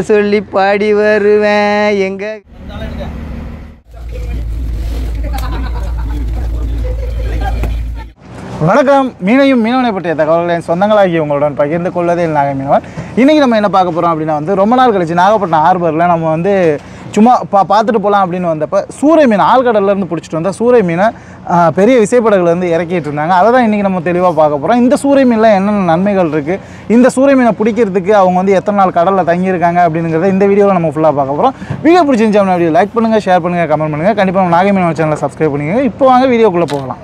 பேர் சொல்லி பாடி வருவேன் எங்க வணக்கம் மீனையும் மீனவனை பற்றிய தகவல்களை என் சொந்தங்களாகி உங்களுடன் பகிர்ந்து கொள்வதில் நாக மீனவன் இன்றைக்கி நம்ம என்ன பார்க்க போகிறோம் அப்படின்னா வந்து ரொம்ப நாள் கழிச்சு நாகப்பட்டினம் ஹார்பரில் நம்ம வந்து சும்மா பா பார்த்துட்டு போகலாம் அப்படின்னு வந்தப்போ சூறை மீன் ஆழ்கடல்லேருந்து பிடிச்சிட்டு வந்தால் சூறை மீனை ஆ, பெரிய விசைப்படகுல இருந்து இறக்கிட்டு இருந்தாங்க அதை தான் இன்றைக்கி நம்ம தெளிவாக பார்க்க போகிறோம் இந்த சூறை மீனில் என்னென்ன நன்மைகள் இருக்குது இந்த சூறை மீனை பிடிக்கிறதுக்கு அவங்க வந்து எத்தனை நாள் கடலில் தங்கியிருக்காங்க அப்படிங்கிறத இந்த வீடியோவில் நம்ம ஃபுல்லாக பார்க்க போகிறோம் வீடியோ பிடிச்சிருந்துச்சு அப்படின்னா வீடியோ லைக் பண்ணுங்கள் ஷேர் பண்ணுங்கள் கமெண்ட் பண்ணுங்கள் கண்டிப்பாக நம்ம நாகை மீனவன் சேனலை சப்ஸ்கிரைப் பண்ணிக்கோங்க இப்போ வாங்க வீடியோக்குள்ளே போகலாம்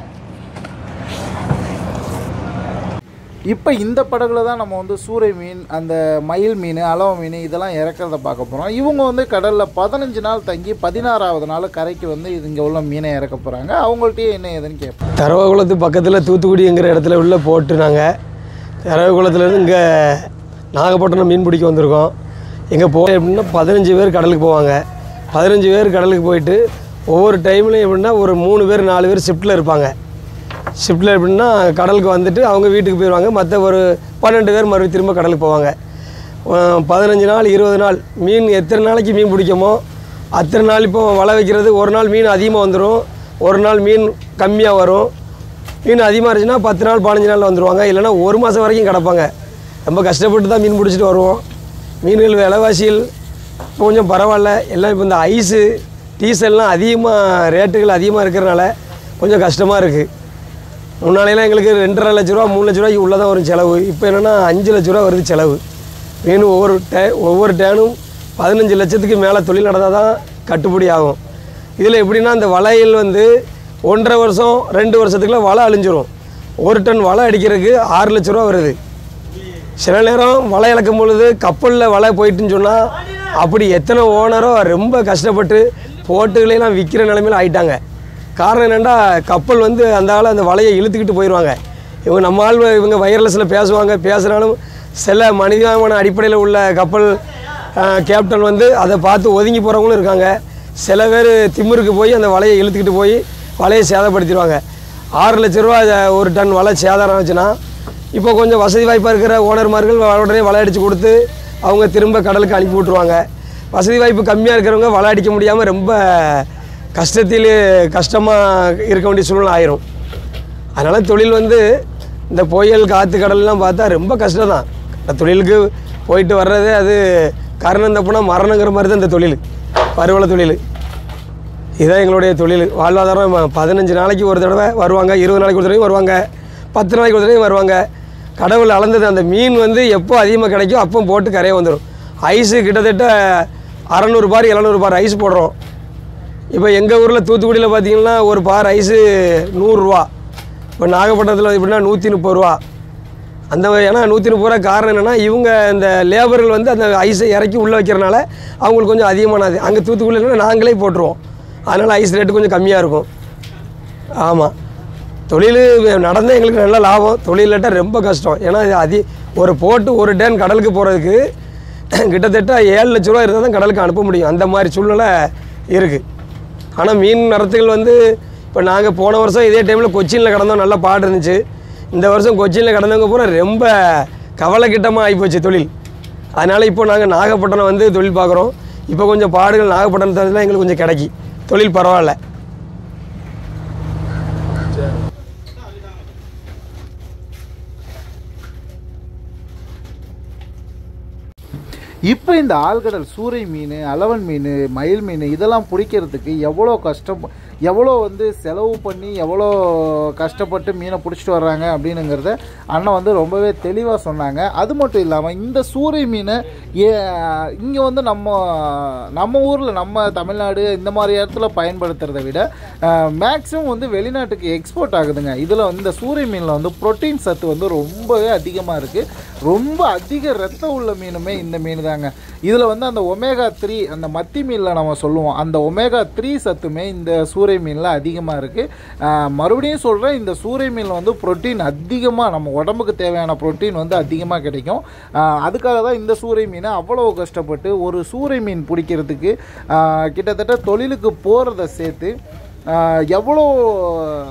இப்போ இந்த படகுல தான் நம்ம வந்து சூறை மீன் அந்த மயில் மீன் அளவ மீன் இதெல்லாம் இறக்கிறத பார்க்க போகிறோம் இவங்க வந்து கடலில் பதினஞ்சு நாள் தங்கி பதினாறாவது நாள் கரைக்கு வந்து இங்கே உள்ள மீனை இறக்க போகிறாங்க அவங்கள்ட்டயே என்ன ஏதுன்னு கேட்போம் தரவகுளத்து பக்கத்தில் தூத்துக்குடிங்கிற இடத்துல உள்ள போட்டு நாங்கள் தரவகுளத்துலேருந்து இங்கே நாகப்பட்டினம் மீன் பிடிக்க வந்திருக்கோம் எங்கே போய் எப்படின்னா பதினஞ்சு பேர் கடலுக்கு போவாங்க பதினஞ்சு பேர் கடலுக்கு போயிட்டு ஒவ்வொரு டைம்லையும் எப்படின்னா ஒரு மூணு பேர் நாலு பேர் ஷிஃப்ட்டில் இருப்பாங்க ஷிஃப்ட்டில் எப்படின்னா கடலுக்கு வந்துட்டு அவங்க வீட்டுக்கு போயிடுவாங்க மற்ற ஒரு பன்னெண்டு பேர் மறுபடியும் திரும்ப கடலுக்கு போவாங்க அஹ் பதினஞ்சு நாள் இருபது நாள் மீன் எத்தனை நாளைக்கு மீன் பிடிக்குமோ அத்தனை நாள் இப்போ வலை வைக்கிறது ஒரு நாள் மீன் அதிகமாக வந்துடும் ஒரு நாள் மீன் கம்மியாக வரும் மீன் அதிகமாக இருந்துச்சுன்னா பத்து நாள் பதினஞ்சு நாள் வந்துடுவாங்க இல்லைன்னா ஒரு மாதம் வரைக்கும் கிடப்பாங்க ரொம்ப கஷ்டப்பட்டு தான் மீன் பிடிச்சிட்டு வருவோம் மீன்கள் விலைவாசிகள் இப்போ கொஞ்சம் பரவாயில்ல எல்லாம் இப்போ இந்த ஐஸு டீசல்லாம் அதிகமாக ரேட்டுகள் அதிகமாக இருக்கிறனால கொஞ்சம் கஷ்டமாக இருக்குது முன்னாடியெல்லாம் எங்களுக்கு ரெண்டரை லட்ச ரூபா மூணு லட்ச ரூபாய்க்கு உள்ளே தான் வரும் செலவு இப்போ என்னென்னா அஞ்சு லட்ச ரூபா வருது செலவு மீன் ஒவ்வொரு டே ஒவ்வொரு டேனும் பதினஞ்சு லட்சத்துக்கு மேலே தொழில் நடந்தால் தான் கட்டுப்படி ஆகும் இதில் எப்படின்னா இந்த வலையில் வந்து ஒன்றரை வருஷம் ரெண்டு வருஷத்துக்குள்ள வலை அழிஞ்சிரும் ஒரு டன் வலை அடிக்கிறதுக்கு ஆறு லட்ச ரூபா வருது சில நேரம் வலை இழக்கும் பொழுது கப்பலில் வலை போயிட்டுன்னு சொன்னால் அப்படி எத்தனை ஓனரோ ரொம்ப கஷ்டப்பட்டு போட்டுகளெல்லாம் விற்கிற நிலைமையில ஆயிட்டாங்க காரணம் என்னென்னா கப்பல் வந்து அந்த ஆள் அந்த வலையை இழுத்துக்கிட்டு போயிடுவாங்க இவங்க நம்ம ஆள் இவங்க வயர்லெஸில் பேசுவாங்க பேசுனாலும் சில மனிதாபிமான அடிப்படையில் உள்ள கப்பல் அஹ், கேப்டன் வந்து அதை பார்த்து ஒதுங்கி போகிறவங்களும் இருக்காங்க சில பேர் திமிருக்கு போய் அந்த வலையை இழுத்துக்கிட்டு போய் வலையை சேதப்படுத்திடுவாங்க ஆறு லட்ச ரூபா இத ஒரு டன் வலை சேதாரம் ஆச்சுன்னா இப்போ கொஞ்சம் வசதி வாய்ப்பாக இருக்கிற ஓனர்மார்கள் உடனே வலை அடித்து கொடுத்து அவங்க திரும்ப கடலுக்கு அனுப்பி விட்ருவாங்க வசதி வாய்ப்பு கம்மியாக இருக்கிறவங்க வலை அடிக்க முடியாமல் ரொம்ப கஷ்டத்தில் கஷ்டமாக இருக்க வேண்டிய சூழ்நிலை ஆயிரும் அதனால் தொழில் வந்து இந்த புயல் காற்று கடல்லாம் பார்த்தா ரொம்ப கஷ்டம் தான் இந்த தொழிலுக்கு போயிட்டு வர்றதே அது கரணம் தப்புனா மரணங்கிற மாதிரி தான் இந்த தொழில் பருவல தொழில் இதுதான் எங்களுடைய தொழில் வாழ்வாதாரம் ம- பதினஞ்சு நாளைக்கு ஒரு தடவை வருவாங்க இருபது நாளைக்கு ஒரு தடவை வருவாங்க பத்து நாளைக்கு ஒரு தடவை வருவாங்க கடவுள் அளந்தது அந்த மீன் வந்து எப்போ அதிகமாக கிடைக்கும் அப்போ போட்டு கரையை வந்துடும் ஐஸு கிட்டத்தட்ட அறநூறு பார் எழுநூறு பார் ஐஸ் போடுறோம் இப்போ எங்கள் ஊரில் தூத்துக்குடியில் பார்த்தீங்கன்னா ஒரு பார் ஐஸு நூறுரூவா இப்போ நாகப்பட்டினத்தில் எப்படின்னா நூற்றி முப்பது ரூபா அந்த மாதிரி- ஏன்னா நூற்றி முப்பது ரூபா காரணம் என்னென்னா இவங்க இந்த லேபர்கள் வந்து அந்த ஐஸை இறக்கி உள்ளே வைக்கிறனால அவங்களுக்கு கொஞ்சம் அதிகமானது அங்கே தூத்துக்குடியில் நாங்களே போட்டுருவோம் அதனால் ஐஸ் ரேட்டு கொஞ்சம் கம்மியாக இருக்கும் ஆமாம் தொழில் நடந்தால் எங்களுக்கு நல்ல லாபம் தொழில் இல்லாட்டா ரொம்ப கஷ்டம் ஏன்னா இது அதி ஒரு போட்டு ஒரு டேன் கடலுக்கு போகிறதுக்கு கிட்டத்தட்ட ஏழு லட்ச ரூபா இருந்தால் தான் கடலுக்கு அனுப்ப முடியும் அந்த மாதிரி சூழ்நிலை இருக்குது ஆனால் மீன் நடத்துகள் வந்து இப்போ நாங்கள் போன வருஷம் இதே டைமில் கொச்சினில் கடந்தோம் நல்ல பாடு இருந்துச்சு இந்த வருஷம் கொச்சினில் கடந்தவங்க பூரா ரொம்ப கவலைக்கிட்டமாக ஆகிப்போச்சு தொழில் அதனால் இப்போ நாங்கள் நாகப்பட்டினம் வந்து தொழில் பார்க்குறோம் இப்போ கொஞ்சம் பாடுகள் நாகப்பட்டினத்தில் எங்களுக்கு கொஞ்சம் கிடைக்கி தொழில் பரவாயில்ல இப்போ இந்த ஆழ்கடல் சூறை மீன் அளவன் மீன் மயில் மீன் இதெல்லாம் பிடிக்கிறதுக்கு எவ்வளோ கஷ்டம் எவ்வளோ வந்து செலவு பண்ணி எவ்வளோ கஷ்டப்பட்டு மீனை பிடிச்சிட்டு வர்றாங்க அப்படின்னுங்கிறத அண்ணன் வந்து ரொம்பவே தெளிவாக சொன்னாங்க அது மட்டும் இல்லாமல் இந்த சூறை மீனை ஏ இங்கே வந்து நம்ம நம்ம ஊரில் நம்ம தமிழ்நாடு இந்த மாதிரி இடத்துல பயன்படுத்துறதை விட மேக்ஸிமம் வந்து வெளிநாட்டுக்கு எக்ஸ்போர்ட் ஆகுதுங்க இதில் வந்து இந்த சூறை மீனில் வந்து புரோட்டீன் சத்து வந்து ரொம்பவே அதிகமாக இருக்குது ரொம்ப அதிக ரத்தம் உள்ள மீனுமே இந்த மீன் தாங்க இதில் வந்து அந்த ஒமேகா த்ரீ அந்த மத்தி மீனில் நம்ம சொல்லுவோம் அந்த ஒமேகா த்ரீ சத்துமே இந்த சூறை மீனில் அதிகமாக இருக்குது மறுபடியும் சொல்கிறேன் இந்த சூறை மீனில் வந்து புரோட்டீன் அதிகமாக நம்ம உடம்புக்கு தேவையான புரோட்டீன் வந்து அதிகமாக கிடைக்கும் ஆஹ் அதுக்காக தான் இந்த சூறை மீனை அவ்வளோ கஷ்டப்பட்டு ஒரு சூறை மீன் பிடிக்கிறதுக்கு ஆஹ் கிட்டத்தட்ட தொழிலுக்கு போகிறத சேர்த்து ஆஹ் எவ்வளோ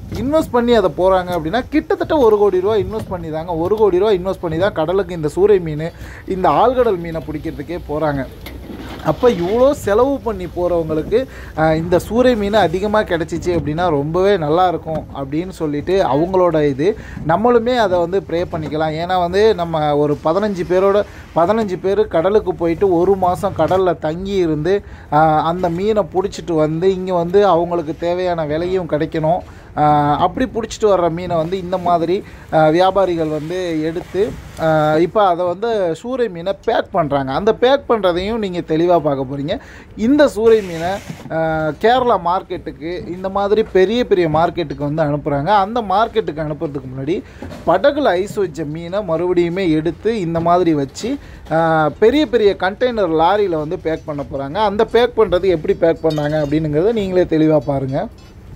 இன்வெஸ்ட் பண்ணி அதை போகிறாங்க அப்படின்னா கிட்டத்தட்ட ஒரு கோடி ரூபா இன்வெஸ்ட் பண்ணி தாங்க ஒரு கோடி ரூபா இன்வெஸ்ட் பண்ணி தான் கடலுக்கு இந்த சூறை மீன் இந்த ஆழ்கடல் மீனை பிடிக்கிறதுக்கே போகிறாங்க அப்போ இவ்வளோ செலவு பண்ணி போகிறவங்களுக்கு இந்த சூறை மீன் அதிகமாக கிடச்சிச்சு அப்படின்னா ரொம்பவே நல்லா இருக்கும் அப்படின்னு சொல்லிட்டு அவங்களோட இது நம்மளுமே அதை வந்து ப்ரே பண்ணிக்கலாம் ஏன்னா வந்து நம்ம ஒரு பதினஞ்சு பேரோட பதினஞ்சு பேர் கடலுக்கு போயிட்டு ஒரு மாதம் கடலில் தங்கி இருந்து ஆஹ், அந்த மீனை பிடிச்சிட்டு வந்து இங்கே வந்து அவங்களுக்கு தேவையான விலையும் கிடைக்கணும் ஆஹ், அப்படி பிடிச்சிட்டு வர்ற மீனை வந்து இந்த மாதிரி ஆஹ், வியாபாரிகள் வந்து எடுத்து இப்போ அதை வந்து சூறை மீனை பேக் பண்ணுறாங்க அந்த பேக் பண்ணுறதையும் நீங்கள் தெளிவாக பார்க்க போகிறீங்க இந்த சூறை மீனை ஆஹ், கேரளா மார்க்கெட்டுக்கு இந்த மாதிரி பெரிய பெரிய மார்க்கெட்டுக்கு வந்து அனுப்புகிறாங்க அந்த மார்க்கெட்டுக்கு அனுப்புறதுக்கு முன்னாடி படகுல ஐஸ் வச்ச மீனை மறுபடியுமே எடுத்து இந்த மாதிரி வச்சு ஆஹ், பெரிய பெரிய கண்டெய்னர் லாரியில் வந்து பேக் பண்ண போகிறாங்க அந்த பேக் பண்ணுறது எப்படி பேக் பண்ணாங்க அப்படிங்கிறத நீங்களே தெளிவாக பாருங்கள்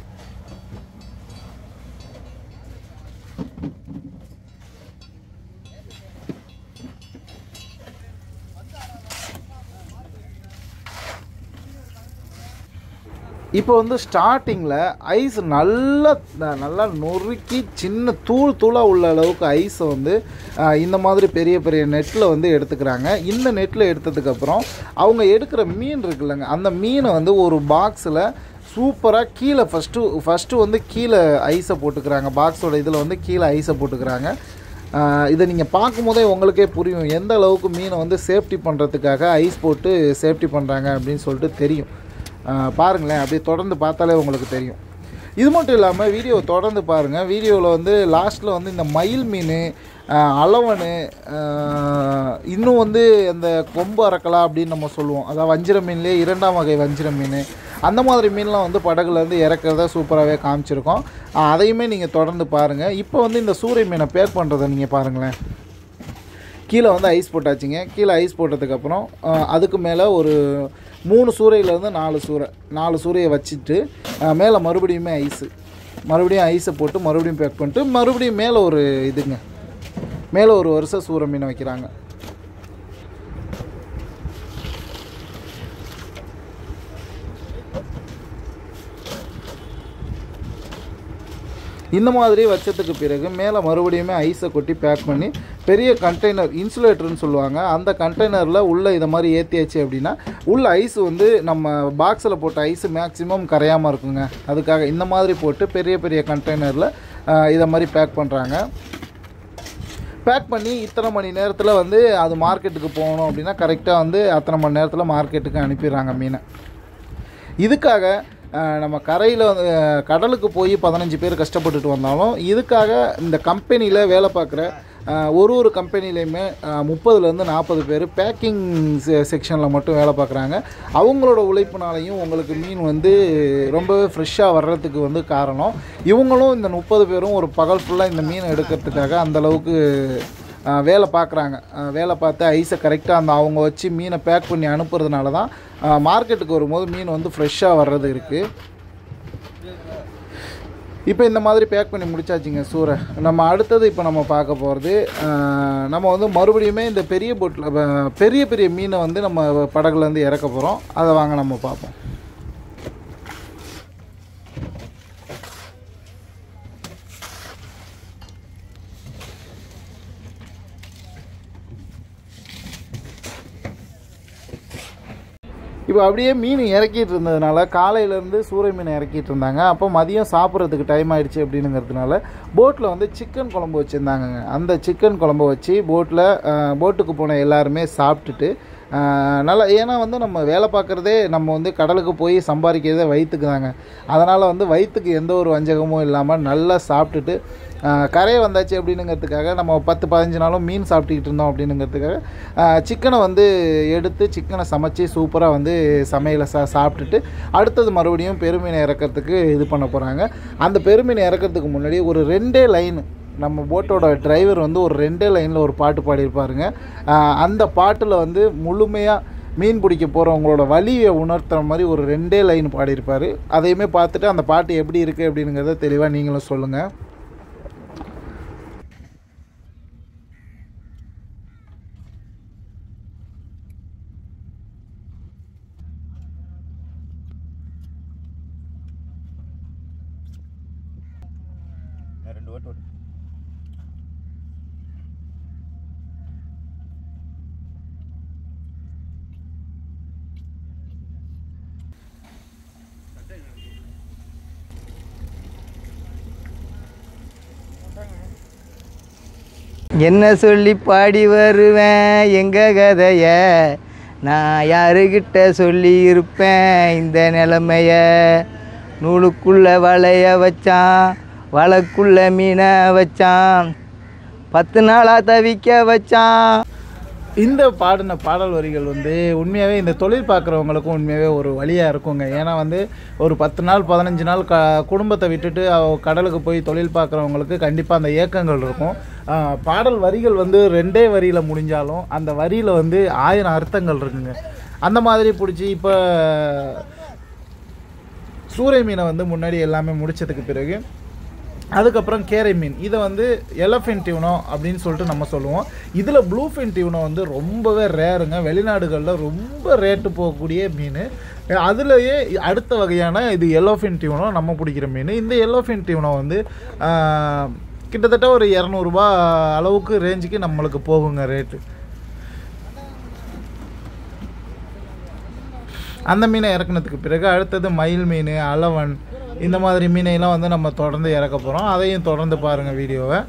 இப்போ வந்து ஸ்டார்டிங்கில் ஐஸ் நல்லா நல்லா நொறுக்கி சின்ன தூள் தூளாக உள்ள அளவுக்கு ஐஸை வந்து ஆஹ், இந்த மாதிரி பெரிய பெரிய நெட்டில் வந்து எடுத்துக்கிறாங்க இந்த நெட்டில் எடுத்ததுக்கப்புறம் அவங்க எடுக்கிற மீன் இருக்குல்லங்க அந்த மீனை வந்து ஒரு பாக்ஸில் சூப்பராக கீழே ஃபஸ்ட்டு ஃபஸ்ட்டு வந்து கீழே ஐஸை போட்டுக்கிறாங்க பாக்ஸோட இதில் வந்து கீழே ஐஸை போட்டுக்கிறாங்க ஆஹ், இதை நீங்கள் பார்க்கும்போதே உங்களுக்கே புரியும் எந்த அளவுக்கு மீனை வந்து சேஃப்டி பண்ணுறதுக்காக ஐஸ் போட்டு சேஃப்டி பண்ணுறாங்க அப்படின்னு சொல்லிட்டு தெரியும் ஆஹ் பாருங்களேன் அப்படியே தொடர்ந்து பார்த்தாலே உங்களுக்கு தெரியும் இது மட்டும் இல்லாமல் வீடியோவை தொடர்ந்து பாருங்கள் வீடியோவில் வந்து லாஸ்ட்டில் வந்து இந்த மயில் மீன் ஆஹ் அளவனு ஆஹ் இன்னும் வந்து அந்த கொம்பு அறக்கலாம் அப்படின்னு நம்ம சொல்லுவோம் அதாவது வஞ்சிர மீன்லேயே இரண்டாம் வகை வஞ்சிர மீன் அந்த மாதிரி மீன்லாம் வந்து படகுல இருந்து இறக்குறத சூப்பராகவே காமிச்சிருக்கோம் ஆஹ் அதையுமே நீங்கள் தொடர்ந்து பாருங்கள் இப்போ வந்து இந்த சூறை மீனை பேக் பண்ணுறதை நீங்கள் பாருங்களேன் கீழே வந்து ஐஸ் போட்டாச்சுங்க கீழே ஐஸ் போட்டதுக்கப்புறம் அஹ், அதுக்கு மேலே ஒரு மூணு சூறையிலேருந்து நாலு சூறை நாலு சூறையை வச்சுட்டு அஹ், மேலே மறுபடியுமே ஐஸு மறுபடியும் ஐஸை போட்டு மறுபடியும் பேக் பண்ணிட்டு மறுபடியும் மேலே ஒரு இதுங்க மேலே ஒரு வருஷம் சூறை மீனை வைக்கிறாங்க இந்த மாதிரி வச்சதுக்கு பிறகு மேலே மறுபடியுமே ஐஸை கொட்டி பேக் பண்ணி பெரிய கண்டெய்னர் இன்சுலேட்டர்னு சொல்லுவாங்க அந்த கண்டெய்னரில் உள்ளே இதை மாதிரி ஏற்றியாச்சு அப்படின்னா உள்ள ஐஸ் வந்து நம்ம பாக்ஸில் போட்ட ஐஸ் மேக்ஸிமம் கரையாமல் இருக்குங்க அதுக்காக இந்த மாதிரி போட்டு பெரிய பெரிய கண்டெய்னரில் இதை மாதிரி பேக் பண்ணுறாங்க பேக் பண்ணி இத்தனை மணி நேரத்தில் வந்து அது மார்க்கெட்டுக்கு போகணும் அப்படின்னா கரெக்டாக வந்து அத்தனை மணி நேரத்தில் மார்க்கெட்டுக்கு அனுப்பிடுறாங்க மீனை இதுக்காக அஹ், நம்ம கரையில் கடலுக்கு போய் பதினஞ்சு பேர் கஷ்டப்பட்டுட்டு வந்தாலும் இதுக்காக இந்த கம்பெனியில் வேலை பார்க்குற அஹ், ஒரு ஒரு கம்பெனிலையுமே முப்பதுலேருந்து நாற்பது பேர் பேக்கிங் செக்ஷனில் மட்டும் வேலை பார்க்குறாங்க அவங்களோட உழைப்புனாலையும் உங்களுக்கு மீன் வந்து ரொம்பவே ஃப்ரெஷ்ஷாக வர்றதுக்கு வந்து காரணம் இவங்களும் இந்த முப்பது பேரும் ஒரு பகல் ஃபுல்லாக இந்த மீனை எடுக்கிறதுக்காக அந்தளவுக்கு ஆஹ் வேலை பார்க்குறாங்க வேலை பார்த்து ஐஸை கரெக்டாக அந்த அவங்க வச்சு மீனை பேக் பண்ணி அனுப்புறதுனால தான் மார்க்கெட்டுக்கு வரும்போது மீன் வந்து ஃப்ரெஷ்ஷாக வர்றது இருக்குது இப்போ இந்த மாதிரி பேக் பண்ணி முடிச்சாச்சுங்க சூறை நம்ம அடுத்தது இப்போ நம்ம பார்க்க போகிறது நம்ம வந்து மறுபடியுமே இந்த பெரிய போட்டில் பெரிய பெரிய மீனை வந்து நம்ம படகுலேருந்து இறக்க போகிறோம் அதை வாங்க நம்ம பார்ப்போம் இப்போ அப்படியே மீன் இறக்கிட்டு இருந்ததுனால காலையிலேருந்து சூறை மீனை இறக்கிட்டு இருந்தாங்க அப்போ மதியம் சாப்பிட்றதுக்கு டைம் ஆயிடுச்சு அப்படின்னுங்கிறதுனால போட்டில் வந்து சிக்கன் குழம்பு வச்சுருந்தாங்கங்க அந்த சிக்கன் குழம்பு வச்சு போட்டில் போட்டுக்கு போன எல்லாருமே சாப்பிட்டுட்டு ஆஹ், நல்லா ஏன்னா வந்து நம்ம வேலை பார்க்குறதே நம்ம வந்து கடலுக்கு போய் சம்பாதிக்கிறதே வயிற்றுக்கு தாங்க அதனால் வந்து வயிற்றுக்கு எந்த ஒரு வஞ்சகமும் இல்லாமல் நல்லா சாப்பிட்டுட்டு ஆஹ், கரையை வந்தாச்சு அப்படின்னுங்கிறதுக்காக நம்ம பத்து பதினஞ்சு நாளும் மீன் சாப்பிட்டுக்கிட்டு இருந்தோம் அப்படின்னுங்கிறதுக்காக சிக்கனை வந்து எடுத்து சிக்கனை சமைச்சு சூப்பராக வந்து சமையலை சா சாப்பிட்டுட்டு அடுத்தது மறுபடியும் பெருமீனை இறக்கிறதுக்கு இது பண்ண போகிறாங்க அந்த பெருமீனை இறக்கிறதுக்கு முன்னாடி ஒரு ரெண்டே லைன் நம்ம போட்டோட டிரைவர் வந்து ஒரு ரெண்டே லைனில் ஒரு பாட்டு பாடியிருப்பாருங்க ஆஹ் அந்த பாட்டில் வந்து முழுமையாக மீன் பிடிக்க போகிறவங்களோட வலியை உணர்த்துற மாதிரி ஒரு ரெண்டே லைன் பாடியிருப்பார் அதையுமே பார்த்துட்டு அந்த பாட்டு எப்படி இருக்குது அப்படிங்கிறத தெளிவாக நீங்களும் சொல்லுங்கள் ஓட்டு ஓட்டு என்ன சொல்லி பாடி வருவேன் எங்க கதைய நான் யாருக்கிட்ட சொல்லி இருப்பேன் இந்த நிலைமைய நூலுக்குள்ள வளைய வச்சான் வலைக்குள்ள மீனை வச்சான் பத்து நாளாக தவிக்க வச்சான் இந்த பாடின பாடல் வரிகள் வந்து உண்மையாகவே இந்த தொழில் பார்க்குறவங்களுக்கும் உண்மையாகவே ஒரு வழியாக இருக்குங்க ஏன்னா வந்து ஒரு பத்து நாள் பதினஞ்சு நாள் க குடும்பத்தை விட்டுட்டு அவ- கடலுக்கு போய் தொழில் பார்க்குறவங்களுக்கு கண்டிப்பாக அந்த ஏக்கங்கள் இருக்கும் ஆஹ், பாடல் வரிகள் வந்து ரெண்டே வரியில் முடிஞ்சாலும் அந்த வரியில் வந்து ஆயிரம் அர்த்தங்கள் இருக்குங்க அந்த மாதிரி பிடிச்சி இப்போ சூறை மீனை வந்து முன்னாடி எல்லாமே முடிச்சதுக்கு பிறகு அதுக்கப்புறம் கேரை மீன் இதை வந்து எலஃபென்ட் டியூனோ அப்படின்னு சொல்லிட்டு நம்ம சொல்லுவோம் இதில் ப்ளூஃபின் டியூனோ வந்து ரொம்பவே ரேருங்க வெளிநாடுகளில் ரொம்ப ரேட்டு போகக்கூடிய மீன் அதுலேயே அடுத்த வகையான இது எல்லோஃபின் டியூனோ நம்ம பிடிக்கிற மீன் இந்த எல்லோஃபின் டியூனோ வந்து ஆஹ், கிட்டத்தட்ட ஒரு இரநூறுபா அளவுக்கு ரேஞ்சுக்கு நம்மளுக்கு போகுங்க ரேட்டு அந்த மீனை இறக்குனதுக்கு பிறகு அடுத்தது மயில் மீன் அளவன் இந்த மாதிரி மீனையெல்லாம் வந்து நம்ம தொடர்ந்து இறக்க போகிறோம் அதையும் தொடர்ந்து பாருங்கள் வீடியோவை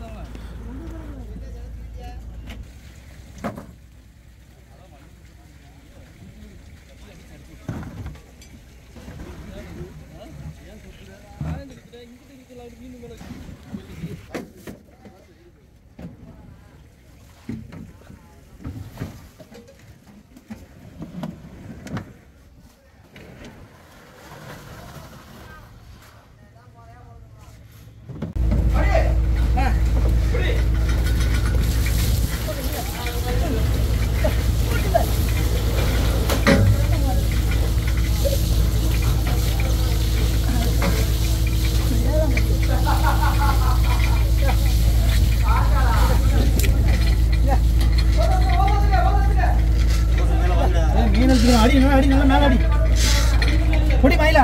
மீன் அடி அடி நல்லா மேல அடி பொடி மயிலா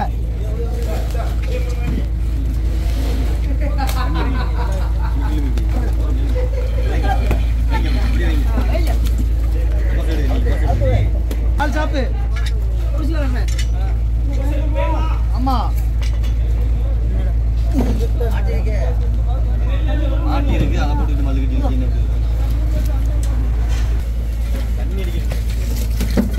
ஆள் சாப்பு அம்மா ஆட்டி இருக்கு அதை போட்டு மல்லுக்கிட்டு தண்ணி அடிக்கிறது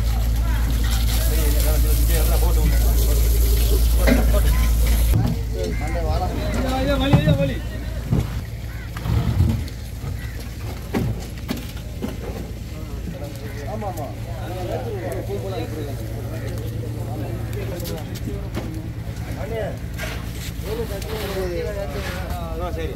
சரி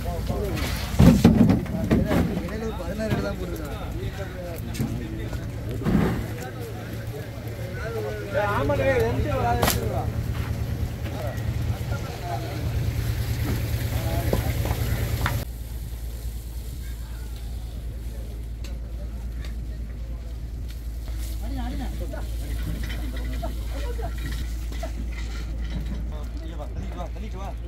தள்ளிட்டு வா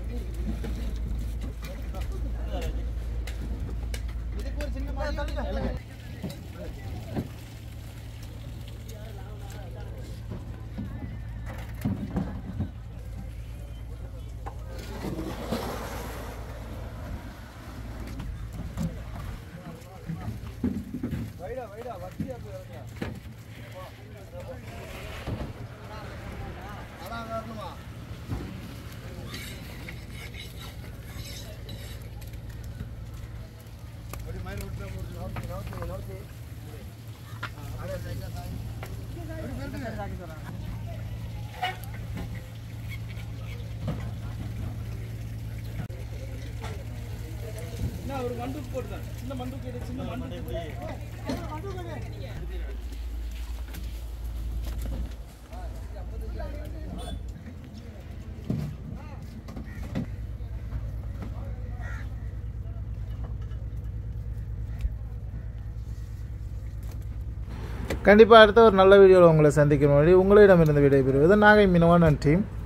கண்டிப்பாக அடுத்த ஒரு நல்ல வீடியோவில் உங்களை சந்திக்கும் வழி உங்களிடமிருந்து விடைபெறுவது நாகை மினவான் டீம்